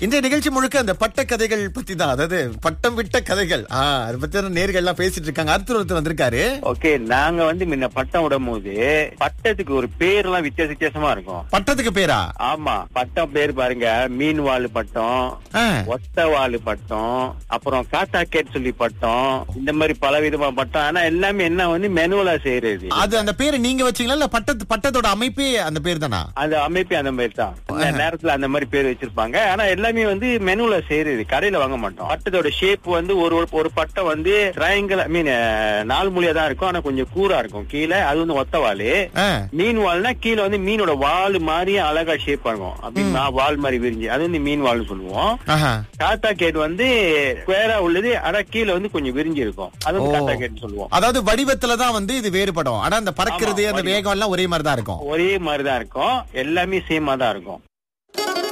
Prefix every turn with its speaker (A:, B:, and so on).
A: இன்றைய நிகழ்ச்சி முழுக்க அந்த பட்ட கதைகள் பத்தி தான் அதாவது பட்டம் விட்ட கதைகள் ஆ அதை பத்தி தான் நேர்கள் எல்லாம் பேசிட்டு இருக்காங்க அடுத்த ஒருத்தர் வந்திருக்காரு
B: ஓகே நாங்க வந்து முன்ன பட்டம் விடும் போது பட்டத்துக்கு ஒரு பேர்லாம் வித்தியாச வித்தியாசமா இருக்கும்
A: பட்டத்துக்கு பேரா
B: ஆமா பட்டம் பேர் பாருங்க மீன் வாழு பட்டம்
A: ஆ,
B: ஒத்த வாழு பட்டம் அப்புறம் காத்தா கேட் சொல்லி பட்டம் இந்த மாதிரி பல விதமா பட்டம் ஆனா எல்லாமே என்ன வந்து மெனுவலா செய்யறது
A: அது அந்த பேரு நீங்க வச்சீங்களா இல்ல பட்டத்து பட்டத்தோட அமைப்பே அந்த பேர் தானா
B: அந்த அமைப்பே அந்த மாதிரி தான் இந்த நேரத்துல அந்த மாதிரி பேர் வச்சிருப்பாங்க ஆனா எல்லாமே வந்து மெனுல செய்யறது கடையில வாங்க மாட்டோம் பட்டத்தோட ஷேப் வந்து ஒரு ஒரு- ஒரு பட்டம் வந்து ட்ரையாங்கிள் ஐ மீன் நாலு மூலியா தான் இருக்கும் ஆனா கொஞ்சம் கூரா இருக்கும் கீழே அது வந்து ஒத்த வாலு
A: ஆ,
B: மீன் வால்னா கீழே வந்து மீனோட வால் மாதிரி அழகா ஷேப் இருக்கும் அப்படின்னா வால் மாதிரி விரிஞ்சு அது வந்து மீன் வால்னு சொல்லுவோம்
A: ஆஹா.
B: காத்தா கேட் வந்து ஸ்கொயரா உள்ளது ஆனா கீழே வந்து கொஞ்சம் விரிஞ்சு இருக்கும் அது வந்து
A: ஓ.
B: காத்தா கேட் சொல்லுவோம்
A: அதாவது வடிவத்துல தான் வந்து இது வேறுபடும் ஆனா அந்த பறக்கிறது
B: ஆமா,
A: அந்த
B: வடிவம்.
A: வேகம் எல்லாம் ஒரே மாதிரி தான் இருக்கும்
B: ஒரே மாதிரிதான் இருக்கும் எல்லாமே சேமா தான் இருக்கும்